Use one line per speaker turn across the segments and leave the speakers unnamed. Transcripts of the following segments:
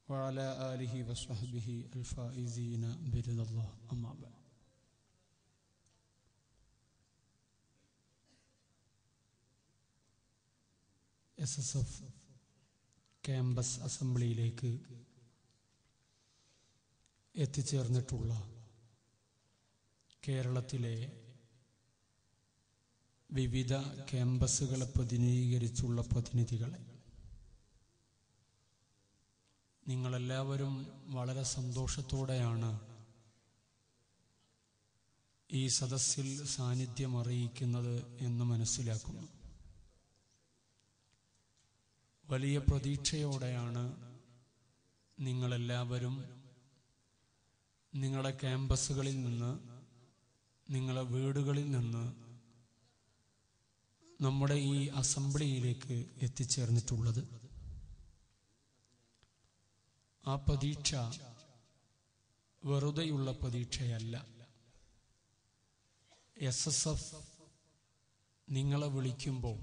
وعلى آله وصحبه الفائزين برضا الله أما بعد S S F campus അസംബ്ലിയിലേക്ക് എത്തിച്ചേർന്നിട്ടുള്ള കേരളത്തിലെ വിവിധ ക്യാമ്പസുകളെ പ്രതിനിധീകരിച്ചുള്ള പ്രതിനിധികളെ നിങ്ങളെല്ലാവരും വളരെ സന്തോഷത്തോടെയാണ് ഈ സദസ്സിൽ സാന്നിധ്യം അറിയിക്കുന്നത് എന്ന് മനസ്സിലാക്കുന്നു വലിയ പ്രതീക്ഷയോടെയാണ് നിങ്ങളെല്ലാവരും നിങ്ങളുടെ ക്യാമ്പസുകളിൽ നിന്ന് നിങ്ങളുടെ വീടുകളിൽ നിന്ന് നമ്മുടെ ഈ അസംബ്ലിയിലേക്ക് എത്തിച്ചേർന്നിട്ടുള്ളത് ആ പ്രതീക്ഷ വെറുതെയുള്ള പ്രതീക്ഷയല്ല എസ് എസ് എഫ് നിങ്ങളെ വിളിക്കുമ്പോൾ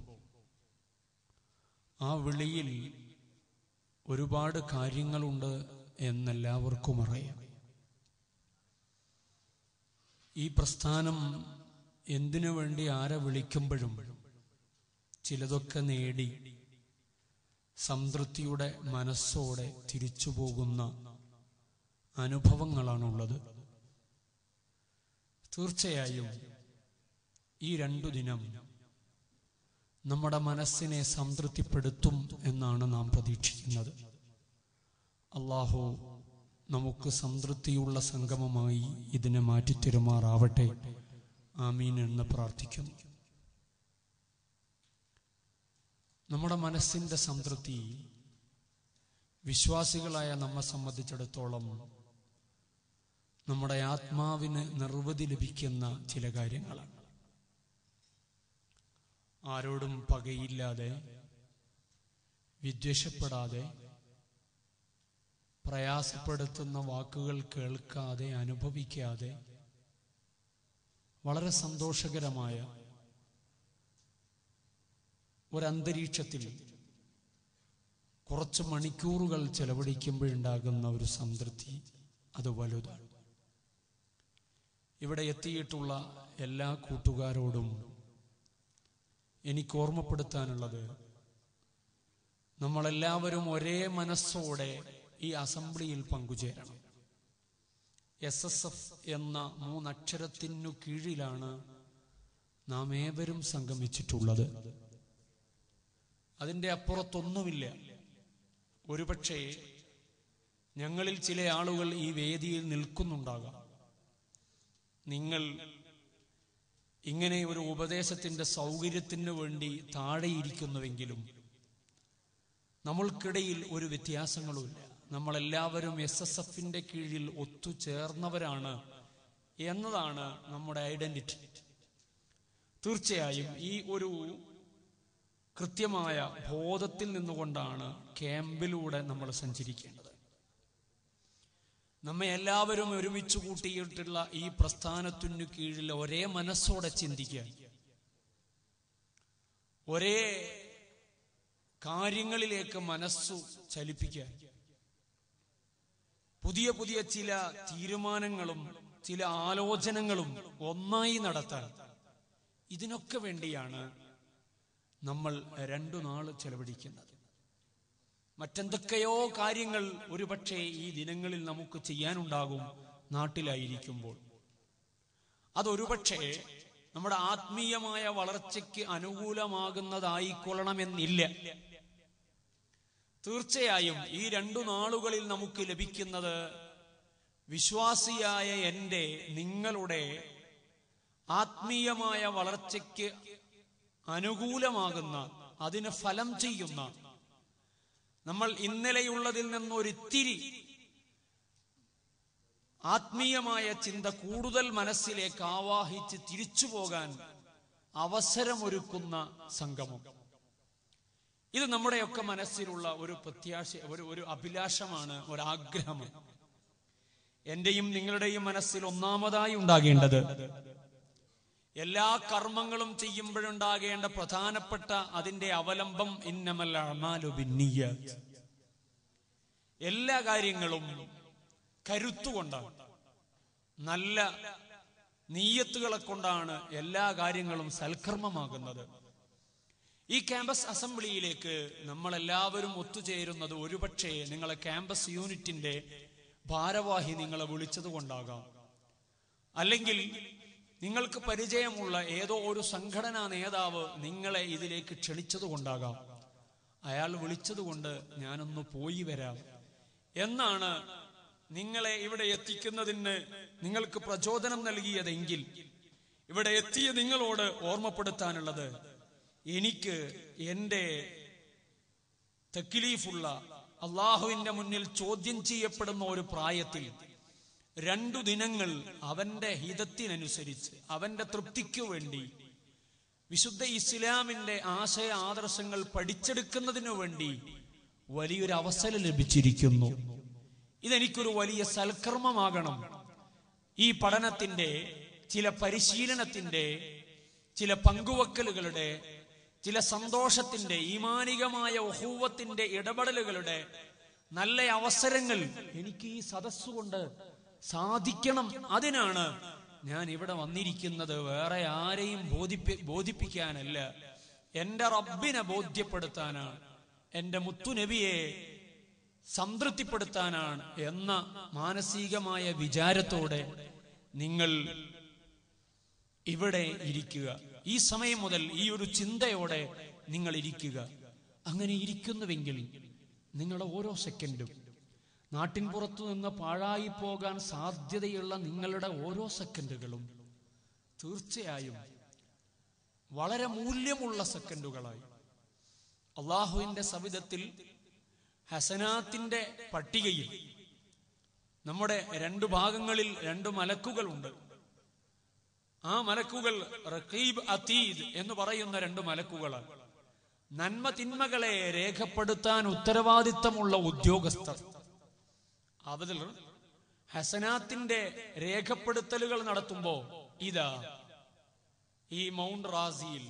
ആ വിളിയിൽ ഒരുപാട് കാര്യങ്ങളുണ്ട് എന്നെല്ലാവർക്കും അറിയാം ഈ പ്രസ്ഥാനം എന്തിനു വേണ്ടി ആരെ വിളിക്കുമ്പോഴും ചിലതൊക്കെ നേടി സംതൃപ്തിയുടെ മനസ്സോടെ തിരിച്ചു പോകുന്ന അനുഭവങ്ങളാണുള്ളത് തീർച്ചയായും ഈ രണ്ടു ദിനം നമ്മുടെ മനസ്സിനെ സംതൃപ്തിപ്പെടുത്തും എന്നാണ് നാം പ്രതീക്ഷിക്കുന്നത് അള്ളാഹു നമുക്ക് സംതൃപ്തിയുള്ള സംഗമമായി ഇതിനെ മാറ്റിത്തരുമാറാവട്ടെ ആമീൻ എന്ന് പ്രാർത്ഥിക്കുന്നു നമ്മുടെ മനസ്സിന്റെ സംതൃപ്തി വിശ്വാസികളായ നമ്മെ സംബന്ധിച്ചിടത്തോളം നമ്മുടെ ആത്മാവിന് നിർവൃതി ലഭിക്കുന്ന ചില കാര്യങ്ങളാണ് ആരോടും പകയില്ലാതെ വിദ്വേഷപ്പെടാതെ പ്രയാസപ്പെടുത്തുന്ന വാക്കുകൾ കേൾക്കാതെ അനുഭവിക്കാതെ വളരെ സന്തോഷകരമായ ഒരന്തരീക്ഷത്തിൽ കുറച്ച് മണിക്കൂറുകൾ ചെലവഴിക്കുമ്പോഴുണ്ടാകുന്ന ഒരു സംതൃപ്തി അത് വലുതാണ് ഇവിടെ എത്തിയിട്ടുള്ള എല്ലാ കൂട്ടുകാരോടും എനിക്ക് ഓർമ്മപ്പെടുത്താനുള്ളത് നമ്മളെല്ലാവരും ഒരേ മനസ്സോടെ ഈ അസംബ്ലിയിൽ പങ്കുചേരണം എസ് എസ് എഫ് എന്ന മൂന്നക്ഷരത്തിനു കീഴിലാണ് നാം ഏവരും സംഗമിച്ചിട്ടുള്ളത് അതിന്റെ അപ്പുറത്തൊന്നുമില്ല ഒരുപക്ഷെ ഞങ്ങളിൽ ചില ആളുകൾ ഈ വേദിയിൽ നിൽക്കുന്നുണ്ടാകാം നിങ്ങൾ ഇങ്ങനെ ഒരു ഉപദേശത്തിന്റെ സൗകര്യത്തിന് വേണ്ടി താഴെയിരിക്കുന്നുവെങ്കിലും നമ്മൾക്കിടയിൽ ഒരു വ്യത്യാസങ്ങളുമില്ല നമ്മളെല്ലാവരും എസ് എസ് എഫിന്റെ കീഴിൽ ഒത്തുചേർന്നവരാണ് എന്നതാണ് നമ്മുടെ ഐഡന്റിറ്റി തീർച്ചയായും ഈ ഒരു കൃത്യമായ ബോധത്തിൽ നിന്നുകൊണ്ടാണ് ക്യാമ്പിലൂടെ നമ്മൾ സഞ്ചരിക്കേണ്ടത് നമ്മെ എല്ലാവരും ഒരുമിച്ച് കൂട്ടിയിട്ടുള്ള ഈ പ്രസ്ഥാനത്തിനു കീഴിൽ ഒരേ മനസ്സോടെ ചിന്തിക്കാൻ ഒരേ കാര്യങ്ങളിലേക്ക് മനസ്സു ചലിപ്പിക്കാൻ പുതിയ പുതിയ ചില തീരുമാനങ്ങളും ചില ആലോചനകളും ഒന്നായി നടത്താൻ ഇതിനൊക്കെ വേണ്ടിയാണ് നമ്മൾ രണ്ടു നാൾ ചെലവഴിക്കുന്നത് മറ്റെന്തൊക്കെയോ കാര്യങ്ങൾ ഒരുപക്ഷെ ഈ ദിനങ്ങളിൽ നമുക്ക് ചെയ്യാനുണ്ടാകും നാട്ടിലായിരിക്കുമ്പോൾ അതൊരുപക്ഷെ നമ്മുടെ ആത്മീയമായ വളർച്ചയ്ക്ക് അനുകൂലമാകുന്നതായിക്കൊള്ളണമെന്നില്ല തീർച്ചയായും ഈ രണ്ടു നാളുകളിൽ നമുക്ക് ലഭിക്കുന്നത് വിശ്വാസിയായ എൻ്റെ നിങ്ങളുടെ ആത്മീയമായ വളർച്ചയ്ക്ക് അനുകൂലമാകുന്ന അതിന് ഫലം ചെയ്യുന്ന നമ്മൾ ഇന്നലെയുള്ളതിൽ നിന്നൊരിത്തിരി ആത്മീയമായ ചിന്ത കൂടുതൽ മനസ്സിലേക്ക് ആവാഹിച്ച് തിരിച്ചു പോകാൻ അവസരമൊരുക്കുന്ന സംഗമം ഇത് നമ്മുടെയൊക്കെ മനസ്സിലുള്ള ഒരു പ്രത്യാശ ഒരു ഒരു അഭിലാഷമാണ് ഒരാഗ്രഹമാണ് എന്റെയും നിങ്ങളുടെയും മനസ്സിൽ ഒന്നാമതായി ഉണ്ടാകേണ്ടത് എല്ലാ കർമ്മങ്ങളും ചെയ്യുമ്പോഴുണ്ടാകേണ്ട പ്രധാനപ്പെട്ട അതിന്റെ അവലംബം ഇന്നമൽ അഅ്മാലു ബിന്നിയ്യാത്ത് എല്ലാ കാര്യങ്ങളും കരുത്തുകൊണ്ടാണ് നല്ല നീയത്തുകളെ കൊണ്ടാണ് എല്ലാ കാര്യങ്ങളും സൽക്കർമ്മമാകുന്നത് ഈ ക്യാമ്പസ് അസംബ്ലിയിലേക്ക് നമ്മൾ എല്ലാവരും ഒത്തുചേരുന്നത് ഒരുപക്ഷെ നിങ്ങളെ ക്യാമ്പസ് യൂണിറ്റിന്റെ ഭാരവാഹി നിങ്ങളെ വിളിച്ചത് കൊണ്ടാകാം അല്ലെങ്കിൽ നിങ്ങൾക്ക് പരിചയമുള്ള ഏതോ ഒരു സംഘടനാ നേതാവ് നിങ്ങളെ ഇതിലേക്ക് ക്ഷണിച്ചത് കൊണ്ടാകാം അയാൾ വിളിച്ചതുകൊണ്ട് ഞാനൊന്ന് പോയി വരാം എന്നാണ് നിങ്ങളെ ഇവിടെ എത്തിക്കുന്നതിന് നിങ്ങൾക്ക് പ്രചോദനം നൽകിയതെങ്കിൽ ഇവിടെ എത്തിയ നിങ്ങളോട് ഓർമ്മപ്പെടുത്താനുള്ളത് എനിക്ക് എന്റെ തെക്കിലീഫുള്ള അള്ളാഹുവിന്റെ മുന്നിൽ ചോദ്യം ചെയ്യപ്പെടുന്ന ഒരു പ്രായത്തിൽ രണ്ടു ദിനങ്ങൾ അവന്റെ ഹിതത്തിനനുസരിച്ച് അവന്റെ തൃപ്തിക്കു വേണ്ടി വിശുദ്ധ ഇസ്ലാമിന്റെ ആശയ ആദർശങ്ങൾ പഠിച്ചെടുക്കുന്നതിനു വേണ്ടി വലിയൊരു അവസരം ലഭിച്ചിരിക്കുന്നു ഇതെനിക്കൊരു വലിയ സൽക്കർമ്മമാകണം ഈ പഠനത്തിന്റെ ചില പരിശീലനത്തിന്റെ ചില പങ്കുവെക്കലുകളുടെ ചില സന്തോഷത്തിന്റെ ഈമാനികമായ ഒഹൂവത്തിന്റെ ഇടപെടലുകളുടെ നല്ല അവസരങ്ങൾ എനിക്ക് ഈ സദസ്സുകൊണ്ട് സാധിക്കണം അതിനാണ് ഞാൻ ഇവിടെ വന്നിരിക്കുന്നത് വേറെ ആരെയും ബോധിപ്പി ബോധിപ്പിക്കാനല്ല എന്റെ റബ്ബിനെ ബോധ്യപ്പെടുത്താനാണ് എന്റെ മുത്തുനബിയെ സംതൃപ്തിപ്പെടുത്താനാണ് എന്ന മാനസികമായ വിചാരത്തോടെ നിങ്ങൾ ഇവിടെ ഇരിക്കുക ഈ സമയം മുതൽ ഈ ഒരു ചിന്തയോടെ നിങ്ങൾ ഇരിക്കുക അങ്ങനെ ഇരിക്കുന്നുവെങ്കിൽ നിങ്ങളുടെ ഓരോ സെക്കൻഡും നാട്ടിൻ പുറത്തു നിന്ന് പാഴായി പോകാൻ സാധ്യതയുള്ള നിങ്ങളുടെ ഓരോ സെക്കൻഡുകളും തീർച്ചയായും വളരെ മൂല്യമുള്ള സെക്കൻഡുകളായി അള്ളാഹുവിന്റെ സവിധത്തിൽ ഹസനാത്തിന്റെ പട്ടികയിൽ നമ്മുടെ രണ്ടു ഭാഗങ്ങളിൽ രണ്ട് മലക്കുകളുണ്ട് ആ മലക്കുകൾ റഖീബ് അതീദ് എന്ന് പറയുന്ന രണ്ട് മലക്കുകളാണ് നന്മ തിന്മകളെ രേഖപ്പെടുത്താൻ ഉത്തരവാദിത്തമുള്ള ഉദ്യോഗസ്ഥർ അവതിൽ ഹസനാത്തിന്റെ രേഖപ്പെടുത്തലുകൾ നടത്തുമ്പോ ഇതാ ഈ മൗണ്ട് റാസിയിൽ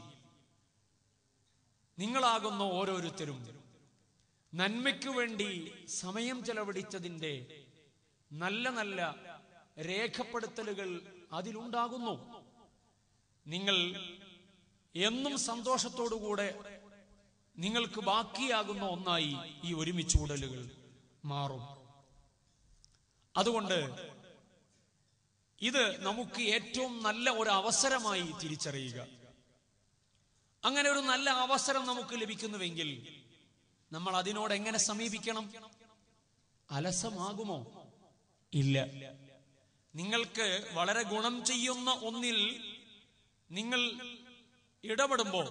നിങ്ങളാകുന്ന ഓരോരുത്തരും നന്മയ്ക്കു വേണ്ടി സമയം ചെലവഴിച്ചതിന്റെ നല്ല നല്ല രേഖപ്പെടുത്തലുകൾ അതിലുണ്ടാകുന്നു നിങ്ങൾ എന്നും സന്തോഷത്തോടുകൂടെ നിങ്ങൾക്ക് ബാക്കിയാകുന്ന ഒന്നായി ഈ ഒരുമിച്ച് കൂടലുകൾ മാറും അതുകൊണ്ട് ഇത് നമുക്ക് ഏറ്റവും നല്ല ഒരു അവസരമായി തിരിച്ചറിയുക അങ്ങനെ ഒരു നല്ല അവസരം നമുക്ക് ലഭിക്കുന്നുവെങ്കിൽ നമ്മൾ അതിനോട് എങ്ങനെ സമീപിക്കണം അലസമാകുമോ ഇല്ല നിങ്ങൾക്ക് വളരെ ഗുണം ചെയ്യുന്ന ഒന്നിൽ നിങ്ങൾ ഇടപെടുമ്പോൾ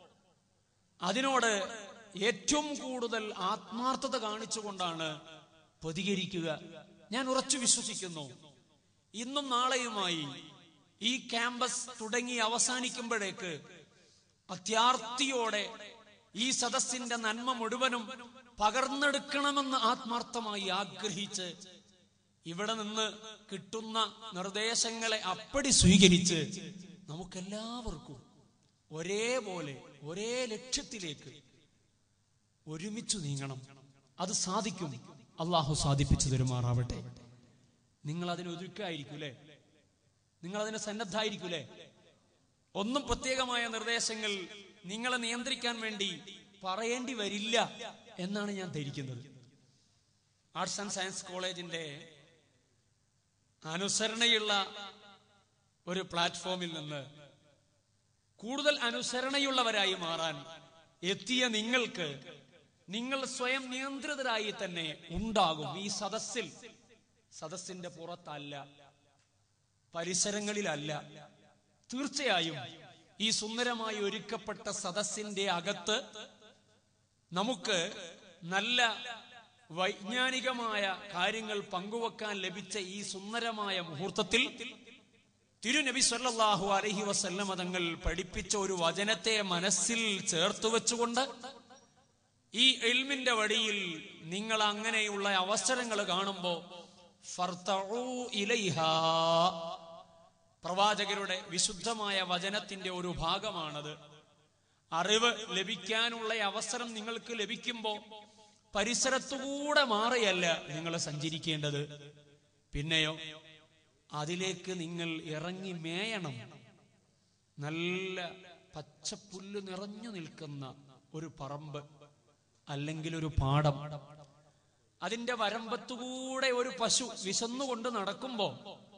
അതിനോട് ഏറ്റവും കൂടുതൽ ആത്മാർത്ഥത കാണിച്ചുകൊണ്ടാണ് പ്രതികരിക്കുക ഞാൻ ഉറച്ചു വിശ്വസിക്കുന്നു ഇന്നും നാളെയുമായി ഈ ക്യാമ്പസ് തുടങ്ങി അവസാനിക്കുമ്പോഴേക്ക് അത്യാർത്തിയോടെ ഈ സദസ്സിന്റെ നന്മ മുഴുവനും പകർന്നെടുക്കണമെന്ന് ആത്മാർത്ഥമായി ആഗ്രഹിച്ച് ഇവിടെ നിന്ന് കിട്ടുന്ന നിർദ്ദേശങ്ങളെ അപ്പടി സ്വീകരിച്ച് നമുക്കെല്ലാവർക്കും ഒരേപോലെ ഒരേ ലക്ഷ്യത്തിലേക്ക് ഒരുമിച്ച് നീങ്ങണം അത് സാധിക്കും അള്ളാഹു സാധിപ്പിച്ചു തരുമാറാവട്ടെ നിങ്ങൾ അതിന് ഒരുക്കായിരിക്കും അല്ലേ നിങ്ങൾ അതിന് സന്നദ്ധായിരിക്കും അല്ലേ ഒന്നും പ്രത്യേകമായ നിർദ്ദേശങ്ങൾ നിങ്ങളെ നിയന്ത്രിക്കാൻ വേണ്ടി പറയേണ്ടി വരില്ല എന്നാണ് ഞാൻ ധരിക്കുന്നത് ആർട്സ് ആൻഡ് സയൻസ് കോളേജിന്റെ അനുസരണയുള്ള ഒരു പ്ലാറ്റ്ഫോമിൽ നിന്ന് കൂടുതൽ അനുസരണയുള്ളവരായി മാറാൻ എത്തിയ നിങ്ങൾക്ക് നിങ്ങൾ സ്വയം നിയന്ത്രിതരായി തന്നെ ഉണ്ടാകും ഈ സദസ്സിൽ സദസ്സിന്റെ പുറത്തല്ല പരിസരങ്ങളിലല്ല തീർച്ചയായും ഈ സുന്ദരമായി ഒരുക്കപ്പെട്ട സദസ്സിന്റെ അകത്ത് നമുക്ക് നല്ല വൈജ്ഞാനികമായ കാര്യങ്ങൾ പങ്കുവെക്കാൻ ലഭിച്ച ഈ സുന്ദരമായ മുഹൂർത്തത്തിൽ തിരുനബി സല്ലല്ലാഹു അലൈഹി വസല്ലമ തങ്ങൾ പഠിപ്പിച്ച ഒരു വചനത്തെ മനസ്സിൽ ചേർത്ത് വെച്ചുകൊണ്ട് ഈ എൽമിന്റെ വഴിയിൽ നിങ്ങൾ അങ്ങനെയുള്ള അവസരങ്ങൾ കാണുമ്പോ ഫർത്തഊ ഇലൈഹാ പ്രവാചകരുടെ വിശുദ്ധമായ വചനത്തിന്റെ ഒരു ഭാഗമാണത് അറിവ് ലഭിക്കാനുള്ള അവസരം നിങ്ങൾക്ക് ലഭിക്കുമ്പോൾ പരിസരത്തുകൂടെ മാറിയല്ല നിങ്ങൾ സഞ്ചരിക്കേണ്ടത് പിന്നെയോ അതിലേക്ക് നിങ്ങൾ ഇറങ്ങി മേയണം നല്ല പച്ചപ്പുല്ല് നിറഞ്ഞു നിൽക്കുന്ന ഒരു പറമ്പ് അല്ലെങ്കിൽ ഒരു പാടം അതിന്റെ വരമ്പത്തുകൂടെ ഒരു പശു വിശന്നുകൊണ്ട് നടക്കുമ്പോ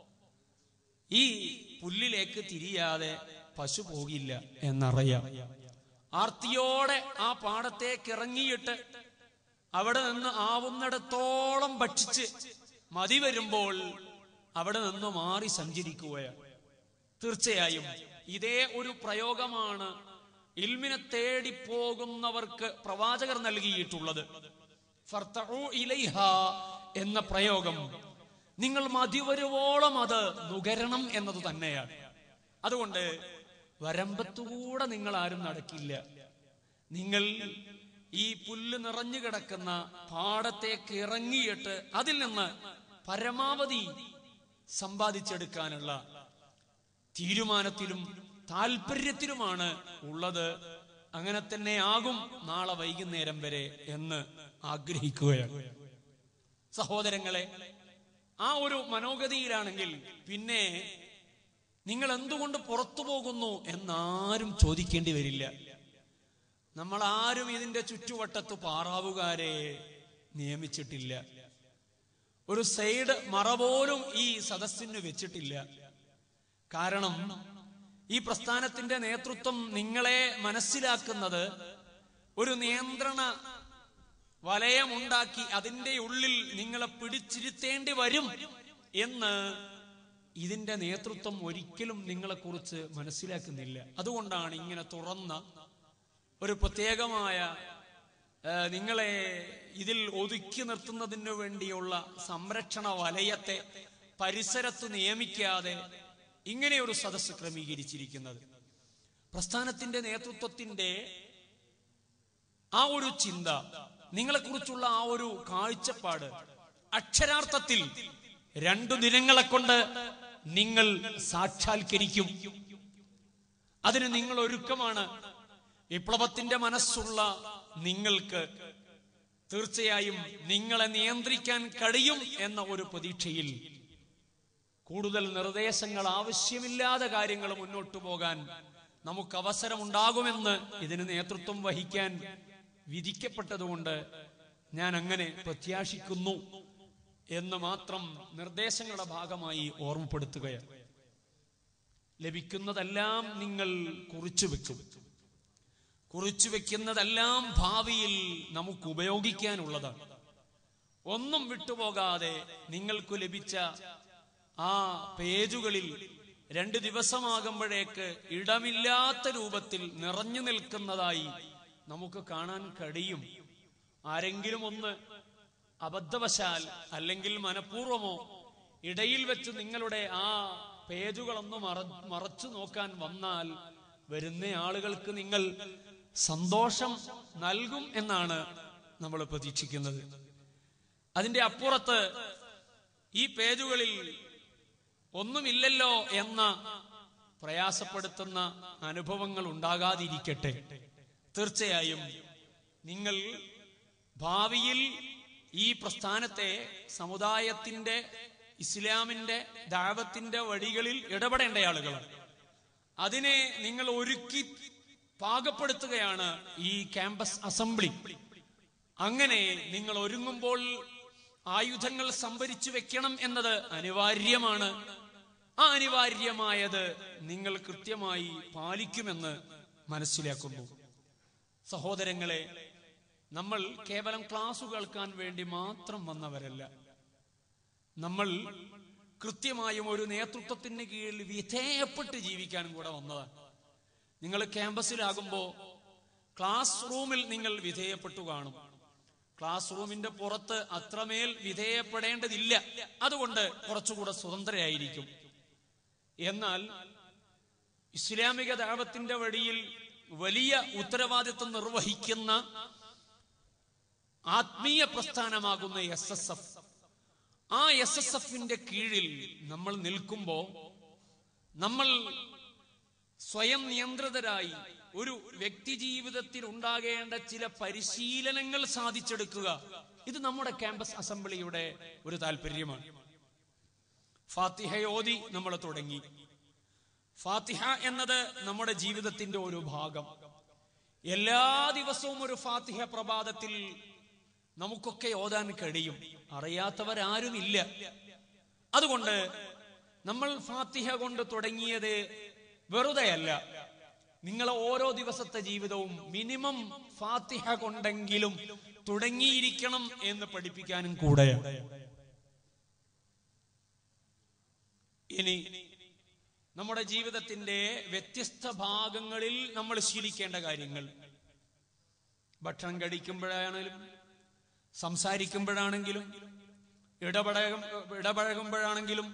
ഈ പുല്ലിലേക്ക് തിരിയാതെ പശു പോകില്ല എന്നറിയാം ആർത്തിയോടെ ആ പാടത്തേക്ക് ഇറങ്ങിയിട്ട് അവിടെ നിന്ന് ആവുന്നിടത്തോളം ഭക്ഷിച്ച് മതി വരുമ്പോൾ അവിടെ നിന്ന് മാറി സഞ്ചരിക്കുകയാണ് തീർച്ചയായും ഇതേ ഒരു പ്രയോഗമാണ് ഇൽമിനെ തേടി പോകുന്നവർക്ക് പ്രവാചകർ നൽകിയിട്ടുള്ളത് ഫർത്തഉ ഇലൈഹ എന്ന പ്രയോഗം നിങ്ങൾ മതിവരുവോളം അത് നുകരണം എന്നത് തന്നെയാണ് അതുകൊണ്ട് വരമ്പത്തുകൂടെ നിങ്ങൾ ആരും നടക്കില്ല നിങ്ങൾ ഈ പുല്ല് നിറഞ്ഞു കിടക്കുന്ന പാടത്തേക്ക് ഇറങ്ങിയിട്ട് അതിൽ നിന്ന് പരമാവധി സമ്പാദിച്ചെടുക്കാനുള്ള തീരുമാനത്തിലും താല്പര്യത്തിലുമാണ് ഉള്ളത് അങ്ങനെ തന്നെ ആകും നാളെ വൈകുന്നേരം വരെ എന്ന് ആഗ്രഹിക്കുകയാണ് സഹോദരങ്ങളെ ആ ഒരു മനോഗതിയിലാണെങ്കിൽ പിന്നെ നിങ്ങൾ എന്തുകൊണ്ട് പുറത്തു പോകുന്നു എന്നാരും ചോദിക്കേണ്ടി വരില്ല നമ്മൾ ആരും ഇതിന്റെ ചുറ്റുവട്ടത്ത് പാറാവുകാരെ നിയമിച്ചിട്ടില്ല ഒരു സൈഡ് മറ പോലും ഈ സദസ്സിന് വെച്ചിട്ടില്ല കാരണം ഈ പ്രസ്ഥാനത്തിന്റെ നേതൃത്വം നിങ്ങളെ മനസ്സിലാക്കുന്നത് ഒരു നിയന്ത്രണ വലയമുണ്ടാക്കി അതിന്റെ ഉള്ളിൽ നിങ്ങളെ പിടിച്ചിരുത്തേണ്ടി വരും എന്ന് ഇതിന്റെ നേതൃത്വം ഒരിക്കലും നിങ്ങളെക്കുറിച്ച് മനസ്സിലാക്കുന്നില്ല അതുകൊണ്ടാണ് ഇങ്ങനെ തുറന്ന ഒരു പ്രത്യേകമായ ആ, നിങ്ങളെ ഇതിൽ ഒതുക്കി നിർത്തുന്നതിനു വേണ്ടിയുള്ള സംരക്ഷണ വലയത്തെ പരിസരത്ത് നിയമിക്കാതെ ഇങ്ങനെ ഒരു സദസ്സ് ക്രമീകരിച്ചിരിക്കുന്നത് പ്രസ്ഥാനത്തിന്റെ നേതൃത്വത്തിന്റെ ആ ഒരു ചിന്ത നിങ്ങളെക്കുറിച്ചുള്ള ആ ഒരു കാഴ്ചപ്പാട് അക്ഷരാർത്ഥത്തിൽ രണ്ടു ദിനങ്ങളെ കൊണ്ട് നിങ്ങൾ സാക്ഷാത്കരിക്കും അതിന് നിങ്ങൾ ഒരുക്കമാണ് വിപ്ലവത്തിന്റെ മനസ്സുള്ള നിങ്ങൾക്ക് തീർച്ചയായും നിങ്ങളെ നിയന്ത്രിക്കാൻ കഴിയും എന്ന ഒരു പ്രതീക്ഷയിൽ കൂടുതൽ നിർദ്ദേശങ്ങൾ ആവശ്യമില്ലാതെ കാര്യങ്ങൾ മുന്നോട്ടു പോകാൻ നമുക്ക് അവസരമുണ്ടാകുമെന്ന് ഇതിന് നേതൃത്വം വഹിക്കാൻ വിധിക്കപ്പെട്ടതുകൊണ്ട് ഞാൻ അങ്ങനെ പ്രത്യാശിക്കുന്നു എന്ന് മാത്രം നിർദ്ദേശങ്ങളുടെ ഭാഗമായി ഓർമ്മപ്പെടുത്തുകയാണ് ലഭിക്കുന്നതെല്ലാം നിങ്ങൾ കുറിച്ചു വെക്കും കുറിച്ചു വെക്കുന്നതെല്ലാം ഭാവിയിൽ നമുക്ക് ഉപയോഗിക്കാനുള്ളതാണ് ഒന്നും വിട്ടുപോകാതെ നിങ്ങൾക്ക് ലഭിച്ച ആ പേജുകളിൽ രണ്ട് ദിവസമാകുമ്പോഴേക്ക് ഇടമില്ലാത്ത രൂപത്തിൽ നിറഞ്ഞു നിൽക്കുന്നതായി നമുക്ക് കാണാൻ കഴിയും ആരെങ്കിലും ഒന്ന് അബദ്ധവശാൽ അല്ലെങ്കിൽ മനഃപൂർവമോ ഇടയിൽ വെച്ച് നിങ്ങളുടെ ആ പേജുകളൊന്ന് മറ മറച്ചു നോക്കാൻ വന്നാൽ വരുന്ന ആളുകൾക്ക് നിങ്ങൾ സന്തോഷം നൽകും എന്നാണ് നമ്മൾ പ്രതീക്ഷിക്കുന്നത് അതിന്റെ അപ്പുറത്ത് ഈ പേജുകളിൽ ഒന്നുമില്ലല്ലോ എന്ന പ്രയാസപ്പെടുത്തുന്ന അനുഭവങ്ങൾ ഉണ്ടാകാതിരിക്കട്ടെ തീർച്ചയായും നിങ്ങൾ ഭാവിയിൽ ഈ പ്രസ്ഥാനത്തെ സമുദായത്തിന്റെ ഇസ്ലാമിന്റെ ദാവത്തിന്റെ വഴികളിൽ ഇടപെടേണ്ട ആളുകളാണ് അതിനെ നിങ്ങൾ ഒരുക്കി പാകപ്പെടുത്തുകയാണ് ഈ ക്യാമ്പസ് അസംബ്ലി അങ്ങനെ നിങ്ങൾ ഒരുങ്ങുമ്പോൾ ആയുധങ്ങൾ സംഭരിച്ചു വെക്കണം എന്നത് അനിവാര്യമാണ് ആ അനിവാര്യമായത് നിങ്ങൾ കൃത്യമായി പാലിക്കുമെന്ന് മനസ്സിലാക്കുന്നു സഹോദരങ്ങളെ നമ്മൾ കേവലം ക്ലാസ് കേൾക്കാൻ വേണ്ടി മാത്രം വന്നവരല്ല നമ്മൾ കൃത്യമായും ഒരു നേതൃത്വത്തിന് കീഴിൽ വിധേയപ്പെട്ട് ജീവിക്കാനും കൂടെ വന്നതാണ് നിങ്ങൾ ക്യാമ്പസിലാകുമ്പോ ക്ലാസ് റൂമിൽ നിങ്ങൾ വിധേയപ്പെട്ടു കാണും ക്ലാസ് റൂമിന്റെ പുറത്ത് അത്രമേൽ വിധേയപ്പെടേണ്ടതില്ല അതുകൊണ്ട് കുറച്ചുകൂടെ സ്വതന്ത്രരായിരിക്കും എന്നാൽ ഇസ്ലാമിക ദാവത്തിന്റെ വഴിയിൽ വലിയ ഉത്തരവാദിത്വം നിർവഹിക്കുന്ന ആത്മീയ പ്രസ്ഥാനമാകുന്ന എസ് എസ് എഫ് ആ എസ് എസ് എഫിന്റെ കീഴിൽ നമ്മൾ നിൽക്കുമ്പോ നമ്മൾ സ്വയം നിയന്ത്രിതരായി ഒരു വ്യക്തി ജീവിതത്തിൽ ഉണ്ടാകേണ്ട ചില പരിശീലനങ്ങൾ സാധിച്ചെടുക്കുക ഇത് നമ്മുടെ ക്യാമ്പസ് അസംബ്ലിയുടെ ഒരു താല്പര്യമാണ് ഫാത്തിഹ ഓതി നമ്മൾ തുടങ്ങി ഫാത്തിഹ എന്നത് നമ്മുടെ ജീവിതത്തിന്റെ ഒരു ഭാഗം എല്ലാ ദിവസവും ഒരു ഫാത്തിഹ പ്രഭാതത്തിൽ നമുക്കൊക്കെ ഓതാൻ കഴിയും അറിയാത്തവരാരുമില്ല അതുകൊണ്ട് നമ്മൾ ഫാത്തിഹ കൊണ്ട് തുടങ്ങിയത് വെറുതെയല്ല നിങ്ങളെ ഓരോ ദിവസത്തെ ജീവിതവും മിനിമം ഫാത്തിഹ കൊണ്ടെങ്കിലും തുടങ്ങിയിരിക്കണം എന്ന് പഠിപ്പിക്കാനും കൂടെ ഇനി നമ്മുടെ ജീവിതത്തിന്റെ വ്യത്യസ്ത ഭാഗങ്ങളിൽ നമ്മൾ ശീലിക്കേണ്ട കാര്യങ്ങൾ ഭക്ഷണം കഴിക്കുമ്പോഴാണെങ്കിലും സംസാരിക്കുമ്പോഴാണെങ്കിലും ഇടപഴകും ഇടപഴകുമ്പോഴാണെങ്കിലും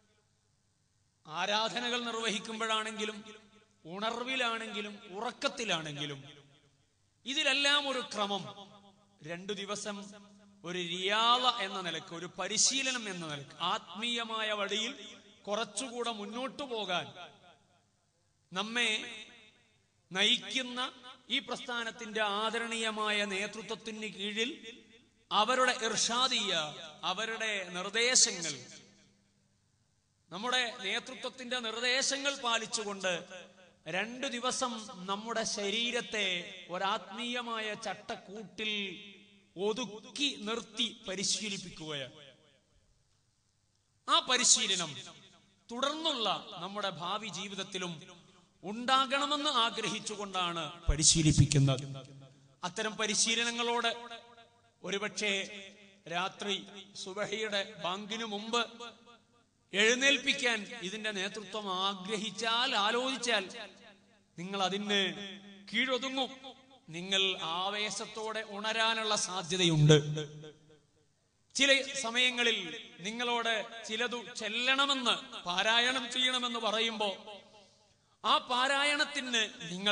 ആരാധനകൾ നിർവഹിക്കുമ്പോഴാണെങ്കിലും ഉണർവിലാണെങ്കിലും ഉറക്കത്തിലാണെങ്കിലും ഇതിലെല്ലാം ഒരു ക്രമം രണ്ടു ദിവസം ഒരു റിയാള എന്ന നിലക്ക് ഒരു പരിശീലനം എന്ന നിലക്ക് ആത്മീയമായ വഴിയിൽ കുറച്ചുകൂടെ മുന്നോട്ടു പോകാൻ നമ്മെ നയിക്കുന്ന ഈ പ്രസ്ഥാനത്തിന്റെ ആദരണീയമായ നേതൃത്വത്തിന് കീഴിൽ അവരുടെ ഇർഷാദീയ അവരുടെ നിർദ്ദേശങ്ങൾ നമ്മുടെ നേതൃത്വത്തിന്റെ നിർദ്ദേശങ്ങൾ പാലിച്ചുകൊണ്ട് രണ്ടു ദിവസം നമ്മുടെ ശരീരത്തെ ഒരാത്മീയമായ ചട്ടക്കൂട്ടിൽ ഒതുക്കി നിർത്തി പരിശീലിപ്പിക്കുകയാണ് ആ പരിശീലനം തുടർന്നുള്ള നമ്മുടെ ഭാവി ജീവിതത്തിലും ഉണ്ടാകണമെന്ന് ആഗ്രഹിച്ചുകൊണ്ടാണ് പരിശീലിപ്പിക്കുന്നത് അത്തരം പരിശീലനങ്ങളോട് ഒരുപക്ഷെ രാത്രി സുബഹയുടെ ബാങ്കിനു മുമ്പ് എഴുന്നേൽപ്പിക്കാൻ ഇതിന്റെ നേതൃത്വം ആഗ്രഹിച്ചാൽ ആലോചിച്ചാൽ നിങ്ങൾ അതിന് കീഴൊതുങ്ങും നിങ്ങൾ ആവേശത്തോടെ ഉണരാനുള്ള സാധ്യതയുണ്ട് ചില സമയങ്ങളിൽ നിങ്ങളോട് ചിലതു ചെല്ലണമെന്ന് പാരായണം ചെയ്യണമെന്ന് പറയുമ്പോ ആ പാരായണത്തിന് നിങ്ങൾ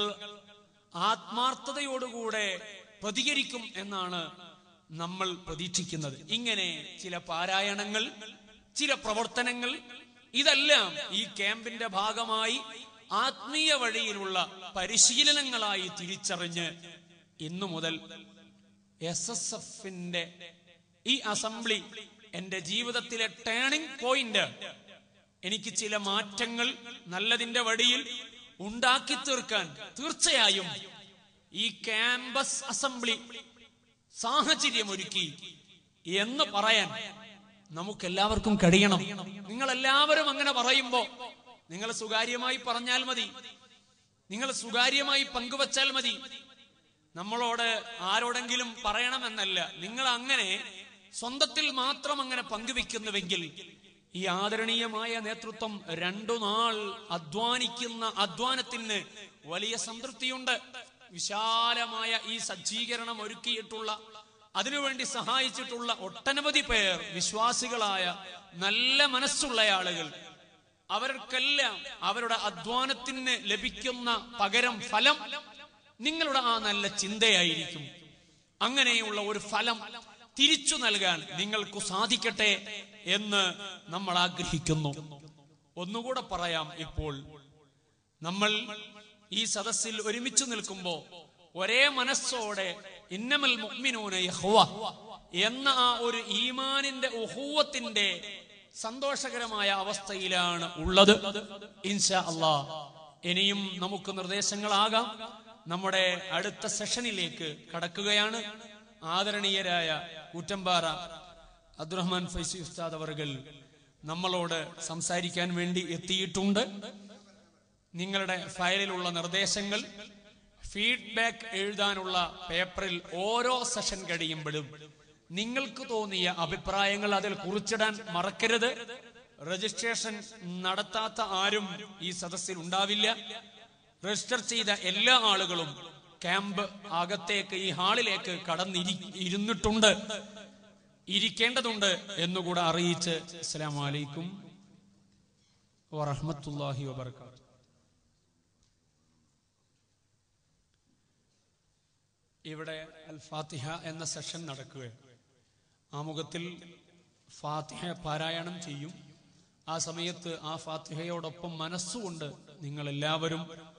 ആത്മാർത്ഥതയോടുകൂടെ പ്രതികരിക്കും എന്നാണ് നമ്മൾ പ്രതീക്ഷിക്കുന്നത് ഇങ്ങനെ ചില പാരായണങ്ങൾ ചില പ്രവർത്തനങ്ങൾ ഇതെല്ലാം ഈ ക്യാമ്പിന്റെ ഭാഗമായി ആത്മീയ വഴിയിലുള്ള പരിശീലനങ്ങളായി തിരിച്ചറിഞ്ഞ് ഇന്നു മുതൽ എസ് എസ് എഫിന്റെ ഈ അസംബ്ലി എന്റെ ജീവിതത്തിലെ ടേണിംഗ് പോയിന്റ് എനിക്ക് ചില മാറ്റങ്ങൾ നല്ലതിന്റെ വഴിയിൽ ഉണ്ടാക്കി തീർക്കാൻ തീർച്ചയായും ഈ ക്യാമ്പസ് അസംബ്ലി സാഹചര്യമൊരുക്കി എന്ന് പറയാൻ നമുക്കെല്ലാവർക്കും കഴിയണം നിങ്ങൾ എല്ലാവരും അങ്ങനെ പറയുമ്പോ നിങ്ങൾ സുതാര്യമായി പറഞ്ഞാൽ മതി നിങ്ങൾ സുതാര്യമായി പങ്കുവച്ചാൽ മതി നമ്മളോട് ആരോടെങ്കിലും പറയണമെന്നല്ല നിങ്ങൾ അങ്ങനെ സ്വന്തത്തിൽ മാത്രം അങ്ങനെ പങ്കുവെക്കുന്നുവെങ്കിൽ ഈ ആദരണീയമായ നേതൃത്വം രണ്ടു നാൾ അധ്വാനിക്കുന്ന അധ്വാനത്തിന് വലിയ സംതൃപ്തിയുണ്ട് വിശാലമായ ഈ സജ്ജീകരണം ഒരുക്കിയിട്ടുള്ള അതിനുവേണ്ടി സഹായിച്ചിട്ടുള്ള ഒട്ടനവധി പേർ വിശ്വാസികളായ നല്ല മനസ്സുള്ള ആളുകൾ അവർക്കെല്ലാം അവരുടെ അധ്വാനത്തിന് ലഭിക്കുന്ന പകരം ഫലം നിങ്ങളുടെ ആ നല്ല ചിന്തയായിരിക്കും അങ്ങനെയുള്ള ഒരു ഫലം തിരിച്ചു നൽകാൻ നിങ്ങൾക്ക് സാധിക്കട്ടെ എന്ന് നമ്മൾ ആഗ്രഹിക്കുന്നു ഒന്നുകൂടെ പറയാം ഇപ്പോൾ നമ്മൾ ഈ സദസ്സിൽ ഒരുമിച്ച് നിൽക്കുമ്പോ ഒരേ മനസ്സോടെ ഇന്നമൽ മുഅ്മിനൂന യഹ്വ എന്ന ആ ഒരു ഈമാനിന്റെ ഉഹൂവത്തിന്റെ സന്തോഷകരമായ അവസ്ഥയിലാണ് ഉള്ളത് ഇൻഷാ അള്ളാ ഇനിയും നമുക്ക് നിർദ്ദേശങ്ങളാകാം നമ്മുടെ അടുത്ത സെഷനിലേക്ക് കടക്കുകയാണ് ആദരണീയരായ കൂറ്റമ്പാറ അബ്ദുറഹ്മാൻ ഫൈസി ഉസ്താദ് അവർകൾ നമ്മളോട് സംസാരിക്കാൻ വേണ്ടി എത്തിയിട്ടുണ്ട് നിങ്ങളുടെ ഫയലിലുള്ള നിർദ്ദേശങ്ങൾ ഫീഡ്ബാക്ക് എഴുതാനുള്ള പേപ്പറിൽ ഓരോ സെഷൻ കഴിയുമ്പോഴും നിങ്ങൾക്ക് തോന്നിയ അഭിപ്രായങ്ങൾ അതിൽ കുറിച്ചിടാൻ മറക്കരുത് രജിസ്ട്രേഷൻ നടത്താത്ത ആരും ഈ സദസ്സിൽ ഉണ്ടാവില്ല രജിസ്റ്റർ ചെയ്ത എല്ലാ ആളുകളും ക്യാമ്പ് അകത്തേക്ക് ഈ ഹാളിലേക്ക് കടന്നിരി ഇരുന്നിട്ടുണ്ട് ഇരിക്കേണ്ടതുണ്ട് എന്നുകൂടെ അറിയിച്ച് അസ്സലാമു അലൈക്കും വറഹ്മത്തുള്ളാഹി വബർക്കാത്തു ഇവിടെ അൽ ഫാത്തിഹ എന്ന സെഷൻ നടക്കുകയാണ് ആമുഖത്തിൽ ഫാത്തിഹ പാരായണം ചെയ്യും ആ സമയത്ത് ആ ഫാത്തിഹയോടൊപ്പം മനസ്സുകൊണ്ട് നിങ്ങൾ എല്ലാവരും